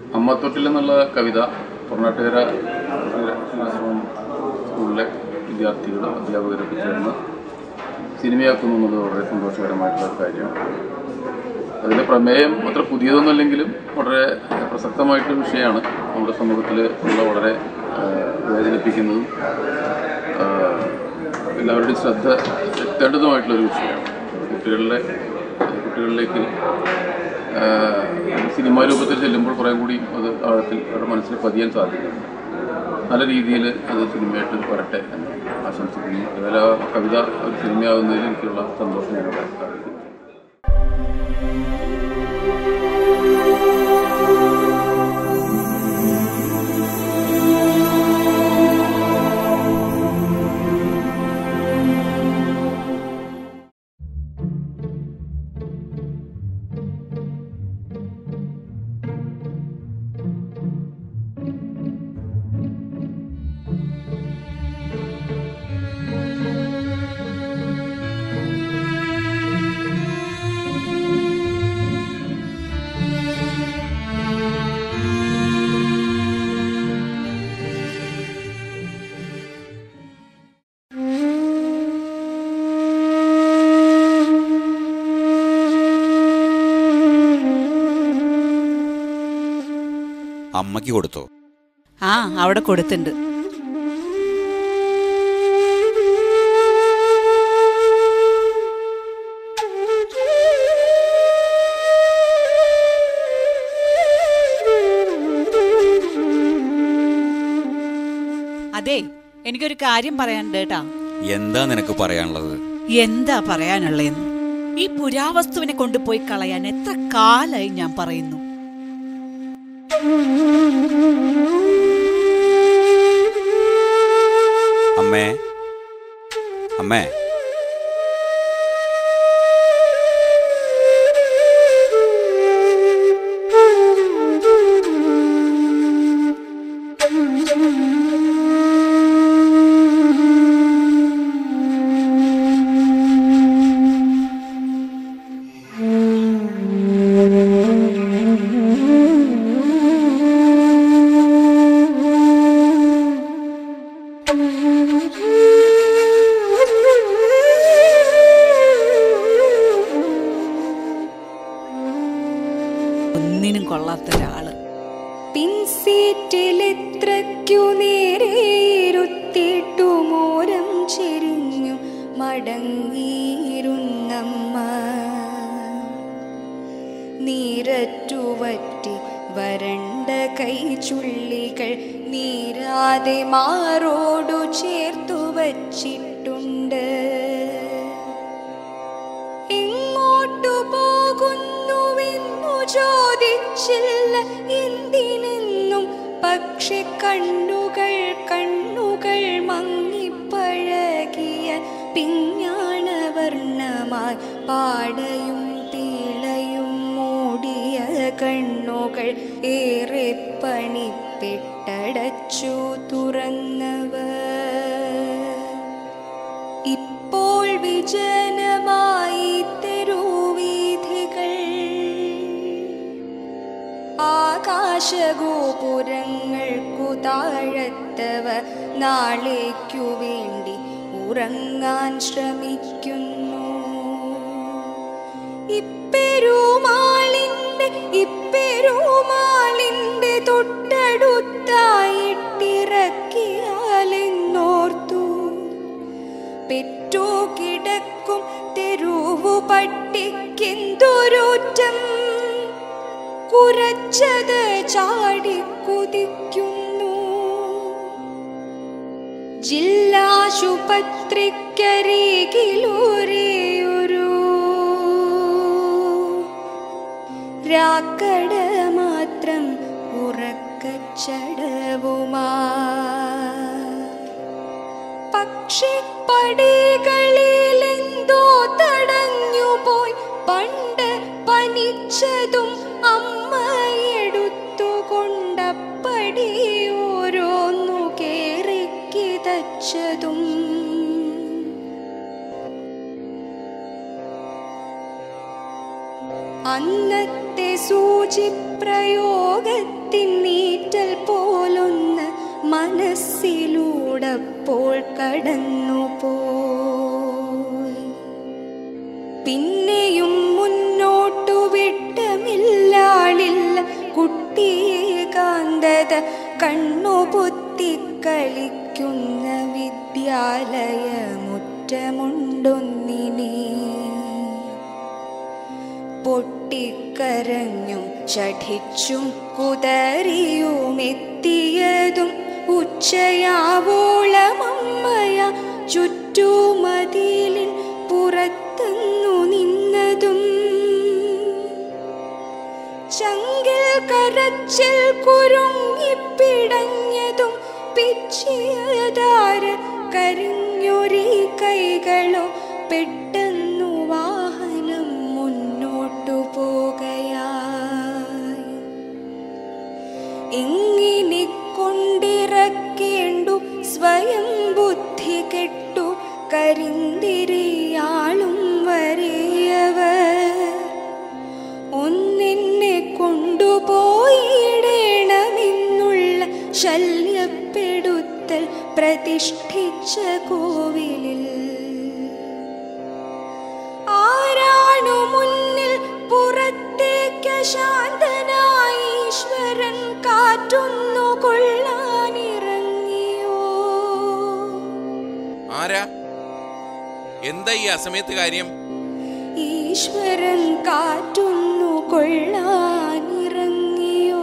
അമ്മത്തൊട്ടിൽ എന്നുള്ള കവിത പൊറനാട്ടുകര ശ്രീരാശ്രമം സ്കൂളിലെ വിദ്യാർത്ഥികളും അധ്യാപകരൊക്കെ ചേർന്ന് സിനിമയാക്കുന്നു എന്നുള്ളത് വളരെ സന്തോഷകരമായിട്ടുള്ള ഒരു കാര്യമാണ് അതിൻ്റെ പ്രമേയം അത്ര പുതിയതൊന്നുമല്ലെങ്കിലും വളരെ പ്രസക്തമായിട്ടൊരു വിഷയമാണ് നമ്മുടെ സമൂഹത്തിൽ ഉള്ള വളരെ ആ, വേദനിപ്പിക്കുന്നതും ആ, എല്ലാവരുടെയും ശ്രദ്ധ എത്തേണ്ടതുമായിട്ടുള്ളൊരു വിഷയമാണ് കുട്ടികളിലെ കുട്ടികളിലേക്ക് ആ, സിനിമാ രൂപത്തിൽ ചെല്ലുമ്പോൾ കുറേ കൂടി അത് ആഴത്തിൽ അവരുടെ മനസ്സിൽ പതിയാൻ സാധിക്കും നല്ല രീതിയിൽ അത് സിനിമയായിട്ട് വരട്ടെ എന്ന് ആശംസിക്കുന്നു അതുപോലെ ആ കവിത ഒരു സിനിമയാകുന്നതിൽ എനിക്കുള്ള സന്തോഷം ഞാൻ അറിയിക്കുന്നു അമ്മയ്ക്ക് കൊടുത്തോ ആ അവിടെ കൊടുത്തിട്ടുണ്ട് അതെ എനിക്കൊരു കാര്യം പറയാനുണ്ട് കേട്ടാ എന്താ നിനക്ക് പറയാനുള്ളത് എന്താ പറയാനുള്ളതെന്ന് ഈ പുരാവസ്തുവിനെ കൊണ്ടുപോയി കളയാൻ എത്ര കാലായി ഞാൻ പറയുന്നു അമ്മേ അമ്മേ ഒന്നിനും കൊള്ളാത്ത ഒരാള് പിൻസീറ്റിലെത്രയ്ക്കു നേരെയിരുത്തിട്ടു മോരം ചെരിഞ്ഞു മടങ്ങിയിരുന്നമ്മ നീരറ്റുവറ്റി വരണ്ട കൈചുള്ളികൾ നീരാതെ മാറോടു ചേർത്തു വച്ചിട്ടുണ്ട് എങ്ങോട്ടു പോകുന്നുവെന്നു ചോദിച്ചില്ല എന്തിനെന്നും പക്ഷെ കണ്ണുകൾ കണ്ണുകൾ മങ്ങിപ്പഴകിയ പിഞ്ഞാണവർണ്ണമായി പാടയും പീളയും മൂടിയ കണ്ണുകൾ ഏറെ പണിപ്പെട്ടടച്ചു തുറന്നവർ ഇപ്പോൾ വിജനമായി തെരുവീഥികൾ ആകാശഗോപുരങ്ങൾക്കു താഴത്തവ നാളേക്കു വേണ്ടി ഉറങ്ങാൻ ശ്രമിക്കുന്നു ഇപ്പെരുമാളിന്റെ ഇപ്പെരുമാളിന്റെ തൊട്ടടുത്തായിട്ടിറക്കിയാലെന്നോർത്തു പെറ്റു കിടക്കും തെരുവു പട്ടിക്കെന്തൊരോറ്റം കുരച്ചത് ചാടി കുതിക്കുന്നു ജില്ലാശുപത്രിക്കരികിലൊരേയൊരു രാക്കട മാത്രം ഉറക്കച്ചടവുമാ പക്ഷി പടികളിലെന്തോ തടഞ്ഞുപോയി പണ്ട് പനിച്ചതും അമ്മ എടുത്തുകൊണ്ടപ്പടി ഓരോന്നു കേറി കിതച്ചതും അന്നത്തെ സൂചിപ്രയോഗത്തിൻ നീറ്റൽ പോലൊന്ന് മനസ്സിലൂടപ്പോൾ കടന്നു പോയി പിന്നെയും മുന്നോട്ടു വിട്ടമില്ലാളില്ല കുട്ടിയെ കാന്തത കണ്ണുപൊത്തി കളിക്കുന്ന വിദ്യാലയമുറ്റമുണ്ടൊന്നിനെ പൊട്ടിക്കരഞ്ഞും ചഠിച്ചും കുതറിയുമെത്തിയതും ഉച്ചയാവോളമമ്മയ ചുറ്റുമതിലിൻ പുറത്തുന്നു നിന്നതും ചങ്കിൽ കരച്ചിൽ കുരുങ്ങിപ്പിടഞ്ഞതും പിച്ചിയതാര കരിഞ്ഞൊരി കൈകളോ പെട്ടെന്നു വാഹനം മുന്നോട്ടു പോകയായി ഇങ്ങിനെ കൊണ്ടിറക്കേണ്ടു സ്വയം ബുദ്ധി കെട്ടു കരിന്തിരിയാളും വരെയവർ ഒന്നെന്നെ കൊണ്ടുപോയിടേണമെന്നുള്ള ശല്യപ്പെടുത്തൽ പ്രതിഷ്ഠിച്ച കോവിലിൽ ആരാണു മുന്നിൽ പുറത്തേക്ക് ശാന്തനായി ഈശ്വരൻ കാറ്റുന്നു കൊള്ളാനിറങ്ങിയോ ആരാ എന്താ ഈ അസമയത്ത് കാര്യം ഈശ്വരൻ കാറ്റുന്നു കൊള്ളാനിറങ്ങിയോ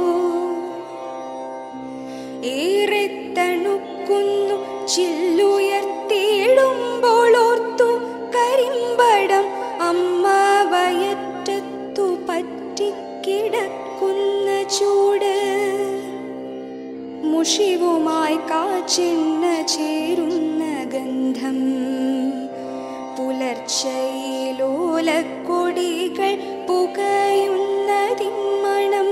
ഏറെ തണുക്കുന്നു ചില്ലുയർത്തിയിടുമ്പോൾ ഓർത്തു കരിമ്പടം അമ്മ വയറ്റത്തു പറ്റിക്കിടക്കുന്ന ചൂട് മുഷിവുമായി കാച്ചെണ്ണ ചേരുന്ന ഗന്ധം പുലർച്ചയിലോലക്കൊടികൾ പുകയുന്നതിൻ മണം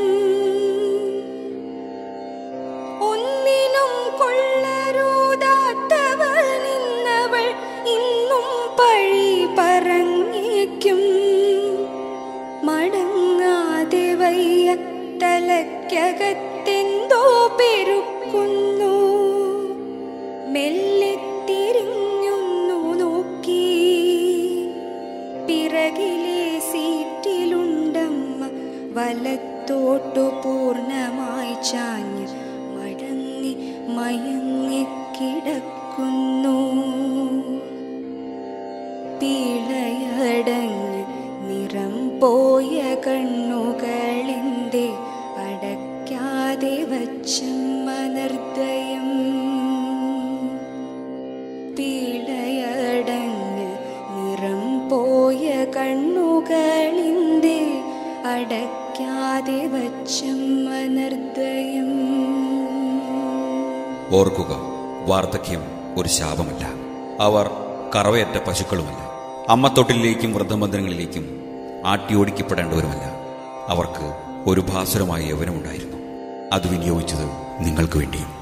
ഒന്നിനും കൊള്ളരുതാത്തവൾ നിന്നവൾ ഇന്നും പഴി പറഞ്ഞേക്കും മടങ്ങാതെ വയ്യ തലയ്ക്കകത്തെന്തോ പെരുക്കുന്നു മെല്ലെ തിരിഞ്ഞൊന്നു നോക്കി പിറകിലെ സീറ്റിലുണ്ടമ്മ വലത്തോട്ടു പൂർണ്ണമായി ചാഞ്ഞ് മടങ്ങി മയങ്ങിക്കിടക്കുന്നു പീളയടങ്ങ് നിറം പോയ കണ്ണുകളെന്തേ അടയ്ക്കാതെ വച്ചമ്മ നിർദ്ദയം പീളയടങ്ങ് നിറം പോയ കണ്ണുകളിന്തേ അടയ്ക്കാതെ വച്ചമ്മ നിർദ്ദയം ഓർക്കുക വാർദ്ധക്യം ഒരു ശാപമല്ല അവർ കറവയറ്റ പശുക്കളുമല്ല അമ്മത്തൊട്ടിലേക്കും വൃദ്ധബന്ധങ്ങളിലേക്കും ആട്ടിയോടിക്കപ്പെടേണ്ടവരുമല്ല അവർക്ക് ഒരു ഭാസുരമായ യൗവനമുണ്ടായിരുന്നു അത് വിനിയോഗിച്ചത് നിങ്ങൾക്ക് വേണ്ടിയും